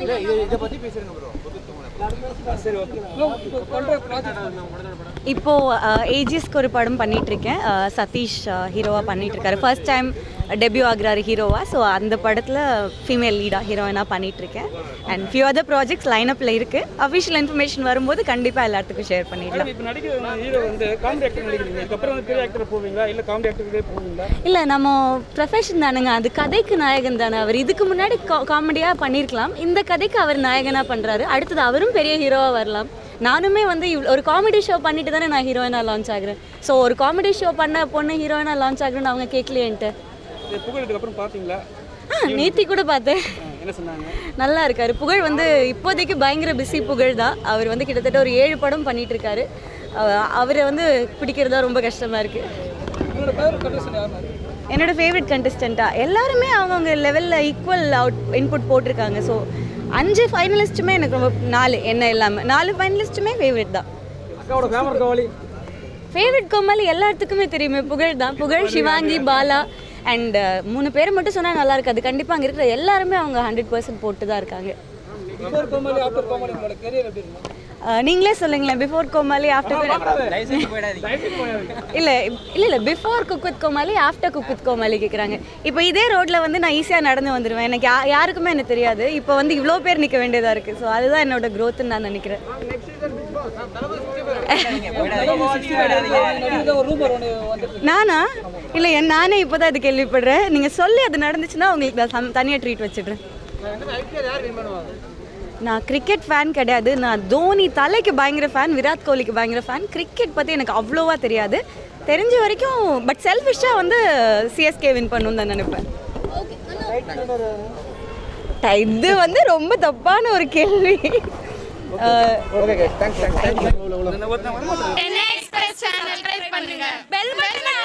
இப்போ ஏஜிஸ்க்கு ஒரு படம் பண்ணிட்டு இருக்கேன் அஹ், சதீஷ் ஹீரோவாக பண்ணிட்டு இருக்காரு ஃபர்ஸ்ட் டைம் டெபியூ ஆகுறாரு ஹீரோவா ஸோ அந்த படத்தில் ஃபீமேல் லீடாக ஹீரோயினாக பண்ணிட்டு இருக்கேன் அண்ட் ஃபியூ அதர் ப்ராஜெக்ட்ஸ் லைனப்பில் இருக்குது அஃபிஷியல் இன்ஃபர்மேஷன் வரும்போது கண்டிப்பாக எல்லாத்துக்கும் ஷேர் பண்ணிடலாம் இப்போ நடிக்கிற ஹீரோ வந்து காமெடி ஆக்டர் நடிக்கிறீங்க இதுக்கப்புறம் வந்து பெரிய ஆக்டர் போவீங்களா இல்லை காமெடி ஆக்டருக்கே போவீங்களா இல்லை நம்ம ப்ரொஃபஷன் தானுங்க அது கதைக்கு நாயகன் தானே அவர் இதுக்கு முன்னாடி காமெடியாக பண்ணியிருக்கலாம் இந்த கதைக்கு அவர் நாயகனாக பண்ணுறாரு அடுத்தது அவரும் பெரிய ஹீரோவாக வரலாம் நானுமே வந்து இவ்வளோ ஒரு காமெடி ஷோ பண்ணிட்டு தானே நான் ஹீரோயினாக லான்ச் ஆகுறேன் ஸோ ஒரு காமெடி ஷோ பண்ண பொண்ணு ஹீரோயினாக லான்ச் ஆகுறேன்னு அவங்க கேட்கலையேன்ட்டு இது புகழ் அப்புறம் பார்த்தீங்களா ஆ நேத்தி கூட பார்த்தேன் ஆ, என்ன சொன்னாங்க நல்லா இருக்காரு புகழ் வந்து இப்போதைக்கு பயங்கர பிஸி புகழ் தான் அவர் வந்து கிட்டத்தட்ட ஒரு ஏழு படம் பண்ணிட்டு இருக்காரு அவ- அவரை வந்து பிடிக்கிறதா ரொம்ப கஷ்டமா இருக்கு உங்களோட ஃபேவரட் கண்டிஷன் யார் என்னோட ஃபேவரட் கண்டஸ்டண்டா எல்லாருமே அவங்கவுங்க லெவலில் ஈக்குவல் அவுட் இன்புட் போட்டிருக்காங்க ஸோ அஞ்சு ஃபைனலிஸ்ட்டுமே எனக்கு ரொம்ப நாலு என்ன இல்லாமல் நாலு ஃபைனலிஸ்ட்டுமே ஃபேவரட் தான் அக்காவோட ஃபேவரட் கவாலி ஃபேவரட் கோமாளி எல்லாத்துக்குமே தெரியுமே புகழ் தான் புகழ் சிவாங்கி பாலா அண்ட் மூணு பேரை மட்டும் சொன்னால் நல்லா இருக்காது கண்டிப்பாக அங்கே இருக்கிற எல்லாருமே அவங்க ஹண்ட்ரட் பர்சன்ட் போட்டு தான் இருக்காங்க பிஃபோர் கோமாளி ஆஃப்டர் கோமாளி உங்களோட கெரியர் எப்படி இருக்கும் அஹ் நீங்களே சொல்லுங்களேன் பிஃபோர் கோமாளி ஆஃப்டர் இல்லை இல்லை இல்லை before cook with Comali after cook with Comali கேட்குறாங்க இப்போ இதே ரோட்டில் வந்து நான் ஈஸியாக நடந்து வந்துடுவேன் எனக்கு யா யாருக்குமே எனக்கு தெரியாது இப்போ வந்து இவ்வளோ பேர் நிற்க வேண்டியதாக இருக்குது ஸோ அதுதான் என்னோட க்ரோத்துன்னு நான் நினைக்கிறேன் நடிகர் ஒரு ரூமர் ஒன்று வந்து நானா இல்லை என் நானே இப்போ தான் இது கேள்விப்படுறேன் நீங்கள் சொல்லி அது நடந்துச்சுன்னா உங்களுக்கு நான் சம் தனியாக ட்ரீட் வச்சிடுறேன் நான் கிரிக்கெட் ஃபேன் கிடையாது நான் தோனி தலைக்கு பயங்கர ஃபேன் விராட் கோலிக்கு பயங்கர ஃபேன் கிரிக்கெட் பற்றி எனக்கு அவ்வளோவா தெரியாது தெரிஞ்ச வரைக்கும் பட் செல்ஃபிஷாக வந்து சிஎஸ்கே வின் பண்ணணும் தான் நினைப்பேன் ட- இது வந்து ரொம்ப தப்பான ஒரு கேள்வி அஹ், எக்ஸ்பிரஸ் சேனல் ட்ரை பண்ணுங்க பெல் பட்டனை